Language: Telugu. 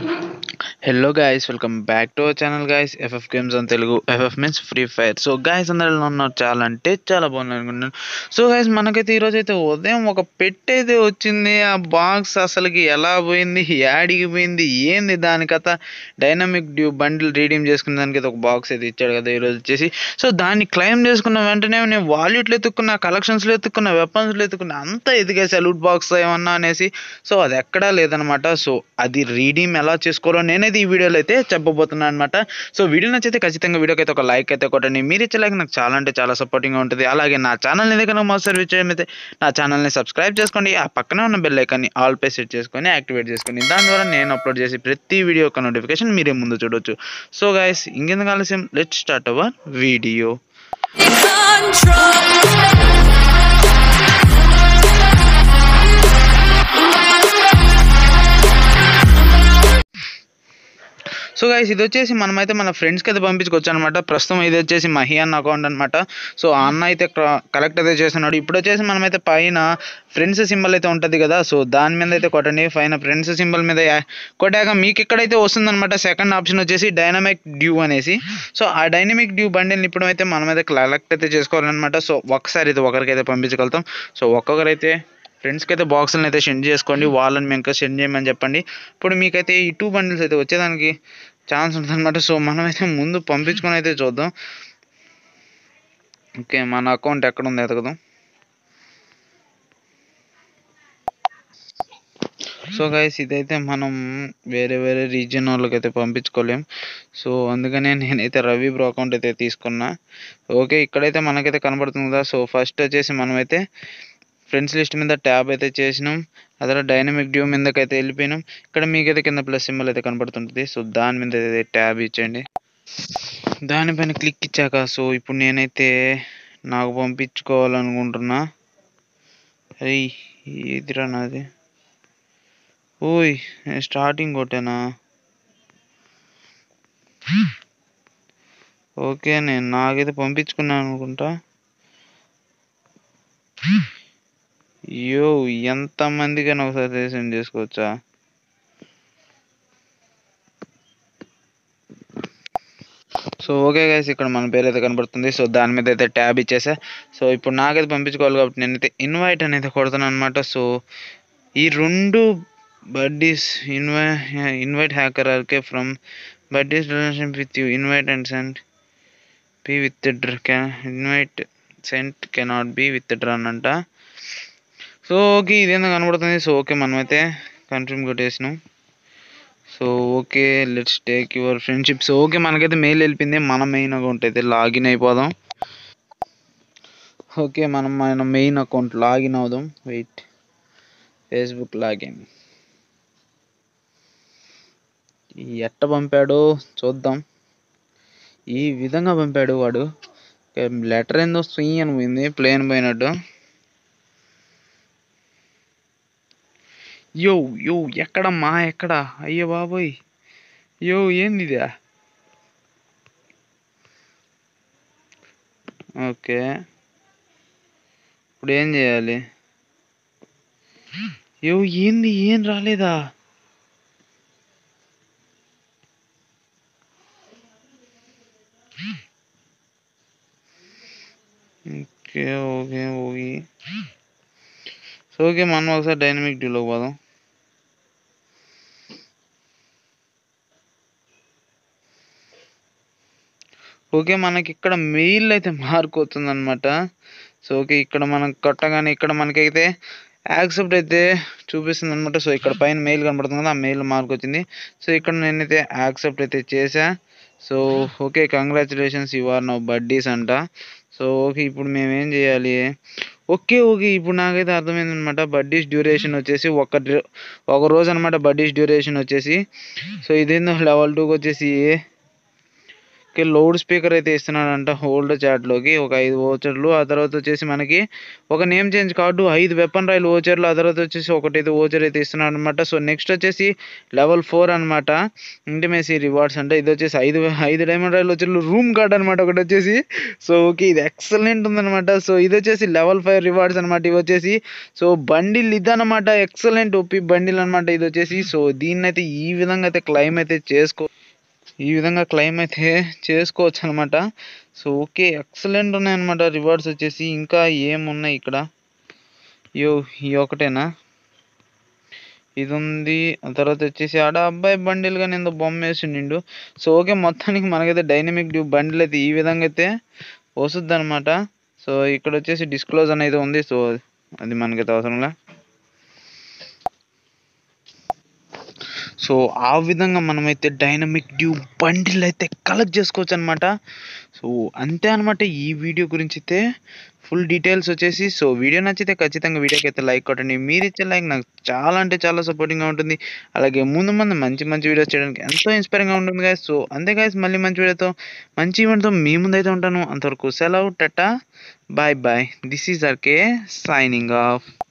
hello guys welcome back to our channel guys FF games అని Telugu FF means free fire so guys అందరూ ఎలా ఉన్నారు చాలా అంటే చాలా బాగున్నారు అనుకుంటున్నాను సో గాయస్ మనకైతే ఈరోజు అయితే ఉదయం ఒక పెట్ అయితే వచ్చింది ఆ బాక్స్ అసలుకి ఎలా పోయింది యాడికి పోయింది ఏంది దాని కథ డైనమిక్ డ్యూ బండిల్ రీడీమ్ చేసుకున్న దానికి అయితే ఒక బాక్స్ అయితే ఇచ్చాడు కదా ఈరోజు వచ్చేసి సో దాన్ని క్లెయిమ్ చేసుకున్న వెంటనే నేను వాల్యూట్లు ఎత్తుక్కున్నా కలెక్షన్స్లో ఎత్తుక్కున్నా వెపన్స్లో ఎత్తుకున్నా అంతా ఎదిగేసా లూట్ బాక్స్ ఏమన్నా అనేసి సో అది ఎక్కడా లేదనమాట సో అది రీడీమ్ ఎలా చేసుకోవాలో నేనైతే ఈ వీడియోలో అయితే చెప్పబోతున్నాను అనమాట సో వీడియో నచ్చితే ఖచ్చితంగా వీడియోకి అయితే ఒక లైక్ అయితే కొట్టండి మీరు ఇచ్చే లైక్ నాకు చాలా అంటే చాలా సపోర్టింగ్గా ఉంటుంది అలాగే నా ఛానల్ని ఏదైనా కనుక మొదటి సర్వీస్ చేయడం అయితే నా ఛానల్ని సబ్స్క్రైబ్ చేసుకోండి ఆ పక్కనే ఉన్న బెల్ ఐకాన్ని ఆల్ పే సెట్ చేసుకొని యాక్టివేట్ చేసుకోండి దాని ద్వారా నేను అప్లోడ్ చేసి ప్రతి వీడియో యొక్క నోటిఫికేషన్ మీరే ముందు చూడొచ్చు సో గైస్ ఇంకెందుకు ఆలస్యం let start our video so guys ఇది వచ్చేసి మనమైతే మన ఫ్రెండ్స్కి అయితే పంపించుకోవచ్చు అనమాట ప్రస్తుతం ఇది వచ్చేసి మహి అన్న అకౌంట్ అనమాట సో ఆ అన్న అయితే కలెక్ట్ అయితే చేస్తున్నాడు ఇప్పుడు వచ్చేసి మనమైతే పైన ఫ్రెండ్స్ సింబల్ అయితే ఉంటుంది కదా సో దాని మీద అయితే కొట్టండి పైన ఫ్రెండ్స్ సింబల్ మీద యా- కొట్టాక మీకు ఎక్కడైతే వస్తుందన్నమాట సెకండ్ ఆప్షన్ వచ్చేసి డైనమిక్ డ్యూ అనేసి సో ఆ డైనమిక్ డ్యూ బండిల్ని ఇప్పుడు అయితే మనమైతే కలెక్ట్ అయితే చేసుకోవాలన్నమాట సో ఒకసారి అయితే ఒకరికైతే పంపించగలుగుతాం సో ఒక్కొక్కరైతే ఫ్రెండ్స్కి అయితే బాక్సులను అయితే సెండ్ చేసుకోండి వాళ్ళని మేము ఇంకా సెండ్ చేయమని చెప్పండి ఇప్పుడు మీకైతే ఈ టూ బండిల్స్ అయితే వచ్చేదానికి ఛాన్స్ ఉంటుందన్నమాట సో మనమైతే ముందు పంపించుకొని అయితే చూద్దాం ఓకే మన అకౌంట్ ఎక్కడ ఉంది ఎతకదాం సో గైస్ ఇదైతే మనం వేరే వేరే రీజియన్ వాళ్ళకి అయితే పంపించుకోలేం సో అందుకనే నేనైతే రవి బ్రో అకౌంట్ అయితే తీసుకున్నా ఓకే ఇక్కడైతే మనకైతే కనబడుతుంది కదా సో ఫస్ట్ వచ్చేసి మనమైతే ఫ్రెండ్స్ లిస్ట్ మీద ట్యాబ్ అయితే చేసినాం అదే డైనమిక్ డ్యూ మీదకి అయితే వెళ్ళిపోయినాం ఇక్కడ మీకైతే కింద ప్లస్ సింబల్ అయితే కనబడుతుంటుంది సో దాని మీద అయితే ట్యాబ్ ఇచ్చండి దానిపైన క్లిక్ ఇచ్చాక సో ఇప్పుడు నేనైతే నాకు పంపించుకోవాలనుకుంటున్నా అరే ఏదిరా నాది ఓయ్ నేను స్టార్టింగ్ కొట్టానా ఓకే నేను నాకైతే పంపించుకున్నాను అనుకుంటా యో ఎంతమందికైనా ఒకసారి సెండ్ చేసుకోవచ్చా సో ఓకే గైస్ ఇక్కడ మన పేరు అయితే కనబడుతుంది సో దాని మీద అయితే ట్యాబ్ ఇచ్చేసా సో ఇప్పుడు నాకైతే పంపించుకోవాలి కాబట్టి నేనైతే ఇన్వైట్ అనేది కొడుతున్నాను అనమాట సో ఈ రెండు బడ్డీస్ ఇన్వై invite hacker RK from buddies relation with you invite and send be with can invite sent cannot be withdrawn అంట సో ఓకే ఇదేందో కనబడుతుంది సో ఓకే మనమైతే కన్ఫర్మ్ కొట్టేసినాం so okay let's take your friendship so okay మనకైతే మెయిల్ వెళ్ళిపోయింది మన మెయిన్ అకౌంట్ అయితే లాగిన్ అయిపోదాం ఓకే మనం మన మెయిన్ అకౌంట్ లాగిన్ అవుదాం వెయిట్ ఫేస్బుక్ లాగిన్ ఎట్ట పంపాడో చూద్దాం ఈ విధంగా పంపాడు వాడు లెటర్ ఏందో స్వీ అని పోయింది ప్లేన్ పోయినట్టు యో యో ఎక్కడమ్మా ఎక్కడ అయ్యో బాబోయ్ యో ఏంది ఇదా ఓకే ఇప్పుడు ఏం చేయాలి యో ఏంది ఏం రాలేదా okay okay okay so okay మనం ఒకసారి డైనమిక్ డ్యూలోకి పోదాం ఓకే మనకి ఇక్కడ మెయిల్ అయితే మార్క్ అవుతుంది అనమాట సో ఓకే ఇక్కడ మనం కొట్టగానే ఇక్కడ మనకైతే యాక్సెప్ట్ అయితే చూపిస్తుంది అనమాట సో ఇక్కడ పైన మెయిల్ కనబడుతుంది కదా ఆ మెయిల్ మార్క్ వచ్చింది సో ఇక్కడ నేనైతే యాక్సెప్ట్ అయితే చేసా so okay congratulations you are now buddies అంట సో ఓకే ఇప్పుడు మేము ఏం చేయాలి ఓకే ఓకే ఇప్పుడు నాకైతే అర్థమైంది అనమాట బడ్డీస్ డ్యూరేషన్ వచ్చేసి ఒక డ్ర- ఒక రోజు అనమాట బడ్డీస్ డ్యూరేషన్ వచ్చేసి సో ఇదేందో లెవెల్ టూకి వచ్చేసి ఓకే లౌడ్ స్పీకర్ అయితే ఇస్తున్నాడంట హోల్డ్ చాట్లోకి ఒక ఐదు ఓచర్లు ఆ తర్వాత వచ్చేసి మనకి ఒక నేమ్ చేంజ్ కార్డు ఐదు వెపన్ రాయల్ ఓచర్లు ఆ తర్వాత వచ్చేసి ఒకటైతే ఓచర్ అయితే ఇస్తున్నాడు అనమాట సో నెక్స్ట్ వచ్చేసి లెవెల్ ఫోర్ అనమాట ఇంటిమేసీ రివార్డ్స్ అంటే ఇది వచ్చేసి ఐదు ఐదు డైమండ్ రాయల్ ఓచర్లు రూమ్ కార్డ్ అనమాట ఒకటి వచ్చేసి సో ఓకే ఇది ఎక్సలెంట్ ఉందన్నమాట సో ఇది వచ్చేసి లెవెల్ ఫైవ్ రివార్డ్స్ అనమాట ఇవి వచ్చేసి సో బండిల్ ఇదన్నమాట ఎక్సలెంట్ ఒప్పి బండిల్ అనమాట ఇది వచ్చేసి సో దీన్ని అయితే ఈ విధంగా అయితే క్లైమ్ అయితే చేసుకో ఈ విధంగా క్లైమ్ అయితే చేసుకోవచ్చు అనమాట సో ఓకే ఎక్సలెంట్ ఉన్నాయన్నమాట రివార్డ్స్ వచ్చేసి ఇంకా ఏమున్నాయి ఇక్కడ యో ఈ ఒకటేనా ఇది ఉంది ఆ తర్వాత వచ్చేసి ఆడ అబ్బాయి బండిల్ గా నేను బొమ్మ వేసిండు సో ఓకే మొత్తానికి మనకైతే డైనమిక్ డ్యూ బండిల్ అయితే ఈ విధంగా అయితే వస్తుంది అనమాట సో ఇక్కడ వచ్చేసి డిస్క్లోజ్ అనేది ఉంది సో అది మనకైతే అవసరంలే సో ఆ విధంగా మనమైతే డైనమిక్ డ్యూ బండిల్ అయితే కలెక్ట్ చేసుకోవచ్చు అనమాట సో అంతే అనమాట ఈ వీడియో గురించి అయితే ఫుల్ డీటెయిల్స్ వచ్చేసి సో వీడియో నచ్చితే ఖచ్చితంగా వీడియోకి అయితే లైక్ కొట్టండి మీరు ఇచ్చే లైక్ నాకు చాలా అంటే చాలా సపోర్టింగ్గా ఉంటుంది అలాగే ముందు ముందు మంచి మంచి వీడియోస్ చేయడానికి ఎంతో ఇన్స్పైరింగ్గా ఉంటుంది గాయస్ సో అంతే గాయస్ మళ్ళీ మంచి వీడియోతో మంచి ఈవెంట్తో మీ ముందైతే ఉంటాను అంతవరకు సెలవు tata bye bye this is RK signing of